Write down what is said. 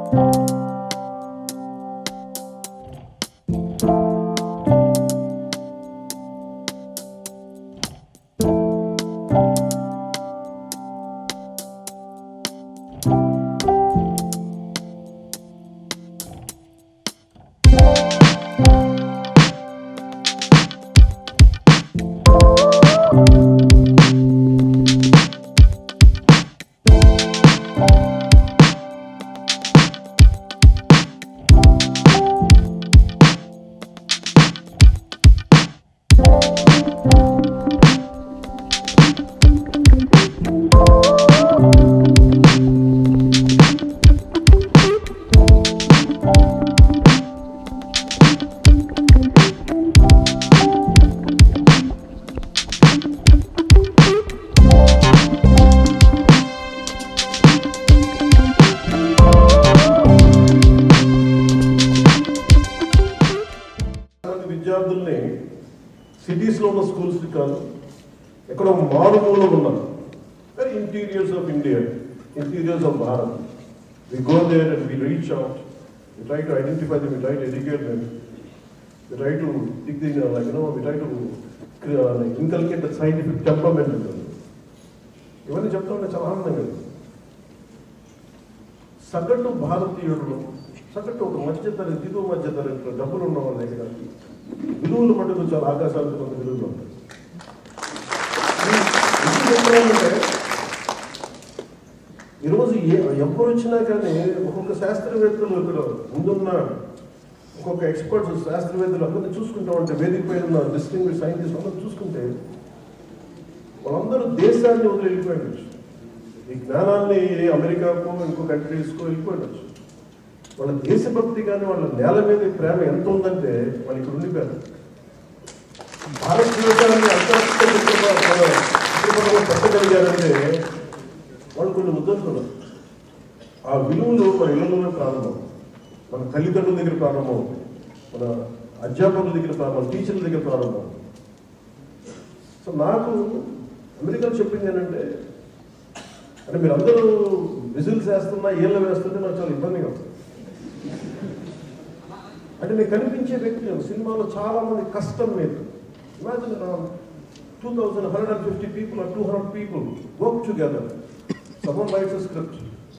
మంది విద్యార్థుల్ని సిటీస్ లో ఉన్న స్కూల్స్ కాదు ఎక్కడో మారుమూల ఉన్నారు very interiors of India interiors of Bharat we go there and we reach out we try to identify them we try to educate them we try to దిక్ the like no we try to inculcate the scientific temperament ఉంటుంది ఇవన్నీ చెప్తా ఉంటే చాలా ఆనందంగా ఉంది. సగటు భారతీయుడు సగటు ఒక మధ్య తరగతి దిగువ మధ్య తరగతి డబ్బులు ఉన్న వాళ్ళ దగ్గర విలువలు మటుకు చాలా ఆకాశాలకు కొంత విలువలు ఉంటాయి ఈ- ఎందుకు చెప్తున్నానంటే, ఈరోజు ఏ ఎవరు వచ్చినా కానీ ఒక్కొక్క శాస్త్రవేత్తలు ఇక్కడ ముందున్న ఒక్కొక్క ఎక్స్పర్ట్స్ శాస్త్రవేత్తలు అందరినీ చూసుకుంటా ఉంటే వేదిక పైన ఉన్న డిస్టింగ్విష్ సైంటిస్ట్ అందరూ చూసుకుంటే వాళ్ళందరూ దేశాన్ని వదిలి వెళ్ళిపోయిండొచ్చు ఈ జ్ఞానాన్ని అమెరికాకో ఇంకో కంట్రీస్కో వెళ్ళిపోయిండొచ్చు వాళ్ళ దేశభక్తి కానీ వాళ్ళ నేల మీద ప్రేమ ఎంత ఉందంటే వాళ్ళు ఇక్కడ ఉండిపోయారు భారతదేశాన్ని అంతర్గతంగా పెట్టగలిగారంటే వాళ్ళు కొన్ని ఉద్దంతులు ఆ విలువలు మన ఇళ్లలోనే ప్రారంభం మన తల్లిదండ్రుల దగ్గర ప్రారంభం మన అధ్యాపకుల దగ్గర ప్రారంభం టీచర్ల దగ్గర ప్రారంభం సో నాకు అమెరికాలో చెప్పింది ఏంటంటే అంటే మీరు అందరూ విజిల్స్ వేస్తున్నా ఏళ్ళు వేస్తుంటే నాకు చాలా ఇబ్బందిగా ఉంది అంటే నేను కనిపించే వ్యక్తి సినిమాలో చాలా మంది కష్టం మీద imagine two thousand hundred and fifty people or two hundred people work together some writes script